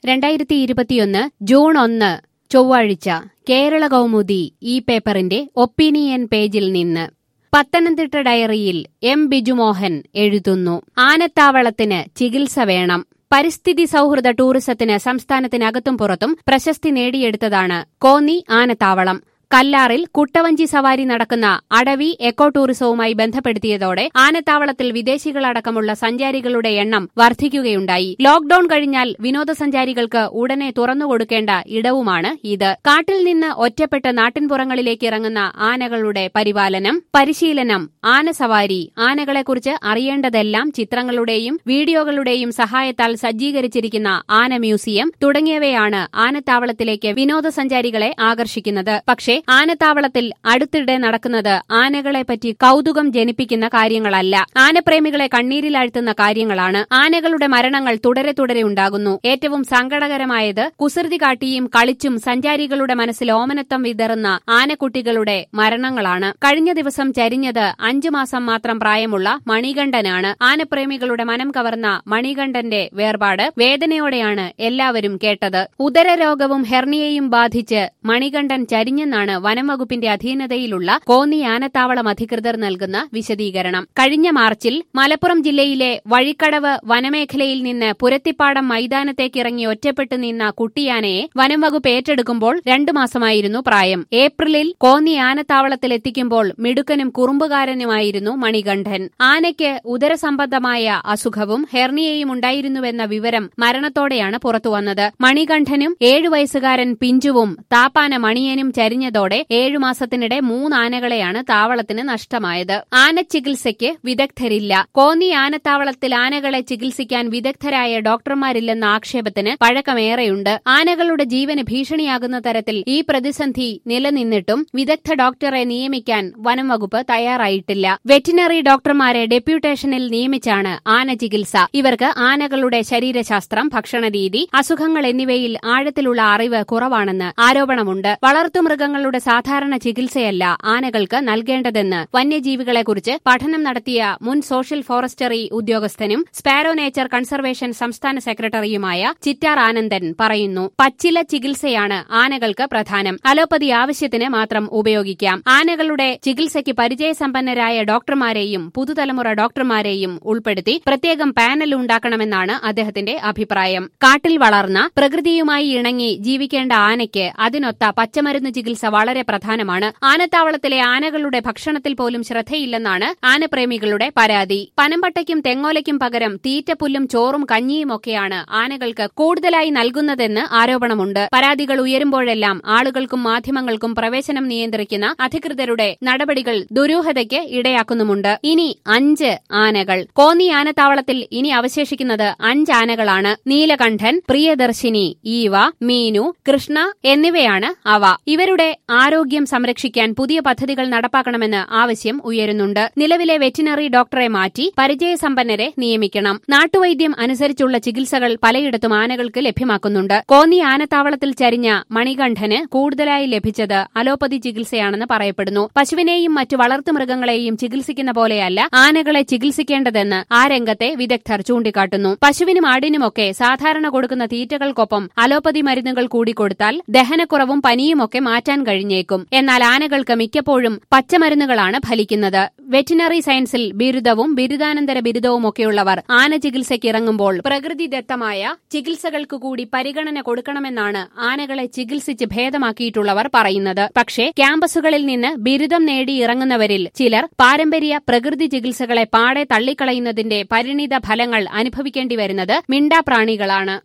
രണ്ടായിരത്തി ഇരുപത്തിയൊന്ന് ജൂൺ ഒന്ന് ചൊവ്വാഴ്ച കേരള കൗമുദി ഈ പേപ്പറിന്റെ ഒപ്പീനിയൻ പേജിൽ നിന്ന് പത്തനംതിട്ട ഡയറിയിൽ എം ബിജുമോഹൻ എഴുതുന്നു ആനത്താവളത്തിന് ചികിത്സ വേണം പരിസ്ഥിതി സൗഹൃദ ടൂറിസത്തിന് സംസ്ഥാനത്തിനകത്തും പുറത്തും പ്രശസ്തി നേടിയെടുത്തതാണ് കോന്നി ആനത്താവളം കല്ലാറിൽ കുട്ടവഞ്ചി സവാരി നടക്കുന്ന അടവി എക്കോ ടൂറിസവുമായി ബന്ധപ്പെടുത്തിയതോടെ ആനത്താവളത്തിൽ വിദേശികളടക്കമുള്ള സഞ്ചാരികളുടെ എണ്ണം വർദ്ധിക്കുകയുണ്ടായി ലോക്ഡൌൺ കഴിഞ്ഞാൽ വിനോദസഞ്ചാരികൾക്ക് ഉടനെ തുറന്നുകൊടുക്കേണ്ട ഇടവുമാണ് ഇത് കാട്ടിൽ നിന്ന് ഒറ്റപ്പെട്ട നാട്ടിൻപുറങ്ങളിലേക്ക് ഇറങ്ങുന്ന ആനകളുടെ പരിപാലനം പരിശീലനം ആനസവാരി ആനകളെക്കുറിച്ച് അറിയേണ്ടതെല്ലാം ചിത്രങ്ങളുടെയും വീഡിയോകളുടെയും സഹായത്താൽ സജ്ജീകരിച്ചിരിക്കുന്ന ആന മ്യൂസിയം തുടങ്ങിയവയാണ് ആനത്താവളത്തിലേക്ക് വിനോദസഞ്ചാരികളെ ആകർഷിക്കുന്നത് പക്ഷേ ആനത്താവളത്തിൽ അടുത്തിടെ നടക്കുന്നത് ആനകളെപ്പറ്റി കൌതുകം ജനിപ്പിക്കുന്ന കാര്യങ്ങളല്ല ആനപ്രേമികളെ കണ്ണീരിലാഴ്ത്തുന്ന കാര്യങ്ങളാണ് ആനകളുടെ മരണങ്ങൾ തുടരെ തുടരെ ഉണ്ടാകുന്നു ഏറ്റവും സങ്കടകരമായത് കുസൃതി കാട്ടിയും കളിച്ചും സഞ്ചാരികളുടെ മനസ്സിൽ ഓമനത്വം വിതറുന്ന ആനക്കുട്ടികളുടെ മരണങ്ങളാണ് കഴിഞ്ഞ ദിവസം ചരിഞ്ഞത് അഞ്ചു മാസം മാത്രം പ്രായമുള്ള മണികണ്ഠനാണ് ആനപ്രേമികളുടെ മനം കവർന്ന മണികണ്ഠന്റെ വേർപാട് വേദനയോടെയാണ് എല്ലാവരും കേട്ടത് ഉദരരോഗവും ഹെർണിയയും ബാധിച്ച് മണികണ്ഠൻ ചരിഞ്ഞെന്നാണ് വനം വകുപ്പിന്റെ അധീനതയിലുള്ള കോന്നി ആനത്താവളം അധികൃതർ നൽകുന്ന വിശദീകരണം കഴിഞ്ഞ മാർച്ചിൽ മലപ്പുറം ജില്ലയിലെ വഴിക്കടവ് വനമേഖലയിൽ നിന്ന് പുരത്തിപ്പാടം മൈതാനത്തേക്ക് ഇറങ്ങി ഒറ്റപ്പെട്ടു നിന്ന കുട്ടിയാനയെ വനം വകുപ്പ് ഏറ്റെടുക്കുമ്പോൾ രണ്ടു മാസമായിരുന്നു പ്രായം ഏപ്രിലിൽ കോന്നി ആനത്താവളത്തിലെത്തിക്കുമ്പോൾ മിടുക്കനും കുറുമ്പുകാരനുമായിരുന്നു മണികണ്ഠൻ ആനയ്ക്ക് ഉദരസംബന്ധമായ അസുഖവും ഹെർണിയയും ഉണ്ടായിരുന്നുവെന്ന വിവരം മരണത്തോടെയാണ് പുറത്തുവന്നത് മണികണ്ഠനും ഏഴു വയസ്സുകാരൻ പിഞ്ചുവും താപ്പാന മണിയനും ചരിഞ്ഞതോടെ ഏഴു മാസത്തിനിടെ മൂന്നാനകളെയാണ് താവളത്തിന് നഷ്ടമായത് ആനച്ചികിത്സയ്ക്ക് വിദഗ്ധരില്ല കോന്നി ആനത്താവളത്തിൽ ആനകളെ ചികിത്സിക്കാൻ വിദഗ്ധരായ ഡോക്ടർമാരില്ലെന്ന ആക്ഷേപത്തിന് പഴക്കമേറെയുണ്ട് ആനകളുടെ ജീവന് ഭീഷണിയാകുന്ന തരത്തിൽ ഈ പ്രതിസന്ധി നിലനിന്നിട്ടും വിദഗ്ധ ഡോക്ടറെ നിയമിക്കാൻ വനം വകുപ്പ് തയ്യാറായിട്ടില്ല വെറ്റിനറി ഡോക്ടർമാരെ ഡെപ്യൂട്ടേഷനിൽ നിയമിച്ചാണ് ആന ചികിത്സ ഇവർക്ക് ആനകളുടെ ശരീരശാസ്ത്രം ഭക്ഷണരീതി അസുഖങ്ങൾ എന്നിവയിൽ ആഴത്തിലുള്ള അറിവ് കുറവാണെന്ന് ആരോപണമുണ്ട് വളർത്തുമൃഗങ്ങളുടെ സാധാരണ ചികിത്സയല്ല ആനകൾക്ക് നൽകേണ്ടതെന്ന് വന്യജീവികളെക്കുറിച്ച് പഠനം നടത്തിയ മുൻ സോഷ്യൽ ഫോറസ്റ്ററി ഉദ്യോഗസ്ഥനും സ്പാരോ നേച്ചർ കൺസർവേഷൻ സംസ്ഥാന സെക്രട്ടറിയുമായ ചിറ്റാർ ആനന്ദൻ പറയുന്നു പച്ചില ചികിത്സയാണ് ആനകൾക്ക് പ്രധാനം അലോപ്പതി ആവശ്യത്തിന് മാത്രം ഉപയോഗിക്കാം ആനകളുടെ ചികിത്സയ്ക്ക് പരിചയസമ്പന്നരായ ഡോക്ടർമാരെയും പുതുതലമുറ ഡോക്ടർമാരെയും ഉൾപ്പെടുത്തി പ്രത്യേകം പാനൽ ഉണ്ടാക്കണമെന്നാണ് അദ്ദേഹത്തിന്റെ അഭിപ്രായം കാട്ടിൽ വളർന്ന പ്രകൃതിയുമായി ഇണങ്ങി ജീവിക്കേണ്ട ആനയ്ക്ക് അതിനൊത്ത പച്ചമരുന്ന് ചികിത്സ വളരെ പ്രധാനമാണ് ആനത്താവളത്തിലെ ആനകളുടെ ഭക്ഷണത്തിൽ പോലും ശ്രദ്ധയില്ലെന്നാണ് ആനപ്രേമികളുടെ പരാതി പനമ്പട്ടയ്ക്കും തെങ്ങോലയ്ക്കും പകരം തീറ്റപ്പുല്ലും ചോറും കഞ്ഞിയുമൊക്കെയാണ് ആനകൾക്ക് കൂടുതലായി നൽകുന്നതെന്ന് ആരോപണമുണ്ട് പരാതികൾ ഉയരുമ്പോഴെല്ലാം ആളുകൾക്കും മാധ്യമങ്ങൾക്കും പ്രവേശനം നിയന്ത്രിക്കുന്ന അധികൃതരുടെ നടപടികൾ ദുരൂഹതയ്ക്ക് ഇടയാക്കുന്നുമുണ്ട് ഇനി അഞ്ച് ആനകൾ കോന്നി ആനത്താവളത്തിൽ ഇനി അവശേഷിക്കുന്നത് അഞ്ച് ആനകളാണ് നീലകണ്ഠൻ പ്രിയദർശിനി ഈവ മീനു കൃഷ്ണ എന്നിവയാണ് അവ ഇവരുടെ ആരോഗ്യം സംരക്ഷിക്കാൻ പുതിയ പദ്ധതികൾ നടപ്പാക്കണമെന്ന് ആവശ്യം ഉയരുന്നുണ്ട് നിലവിലെ വെറ്റിനറി ഡോക്ടറെ മാറ്റി പരിചയസമ്പന്നരെ നിയമിക്കണം നാട്ടുവൈദ്യം അനുസരിച്ചുള്ള ചികിത്സകൾ പലയിടത്തും ആനകൾക്ക് ലഭ്യമാക്കുന്നുണ്ട് കോന്നി ആനത്താവളത്തിൽ ചരിഞ്ഞ മണികണ്ഠന് കൂടുതലായി ലഭിച്ചത് അലോപ്പതി ചികിത്സയാണെന്ന് പറയപ്പെടുന്നു പശുവിനെയും മറ്റു വളർത്തുമൃഗങ്ങളെയും ചികിത്സിക്കുന്ന പോലെയല്ല ആനകളെ ചികിത്സിക്കേണ്ടതെന്ന് ആ രംഗത്തെ വിദഗ്ധർ ചൂണ്ടിക്കാട്ടുന്നു പശുവിനും ആടിനുമൊക്കെ സാധാരണ കൊടുക്കുന്ന തീറ്റകൾക്കൊപ്പം അലോപ്പതി മരുന്നുകൾ കൂടി കൊടുത്താൽ ദഹനക്കുറവും പനിയുമൊക്കെ മാറ്റാൻ കഴിഞ്ഞേക്കും എന്നാൽ ആനകൾക്ക് മിക്കപ്പോഴും പച്ചമരുന്നുകളാണ് ഫലിക്കുന്നത് വെറ്റിനറി സയൻസിൽ ബിരുദവും ബിരുദാനന്തര ബിരുദവുമൊക്കെയുള്ളവർ ആന ചികിത്സയ്ക്ക് ഇറങ്ങുമ്പോൾ പ്രകൃതിദത്തമായ ചികിത്സകൾക്ക് കൂടി പരിഗണന കൊടുക്കണമെന്നാണ് ആനകളെ ചികിത്സിച്ച് ഭേദമാക്കിയിട്ടുള്ളവർ പറയുന്നത് പക്ഷേ ക്യാമ്പസുകളിൽ നിന്ന് ബിരുദം നേടി ഇറങ്ങുന്നവരിൽ ചിലർ പാരമ്പര്യ പ്രകൃതി ചികിത്സകളെ പാടെ തള്ളിക്കളയുന്നതിന്റെ പരിണിത ഫലങ്ങൾ അനുഭവിക്കേണ്ടി വരുന്നത് മിണ്ടാപ്രാണികളാണ്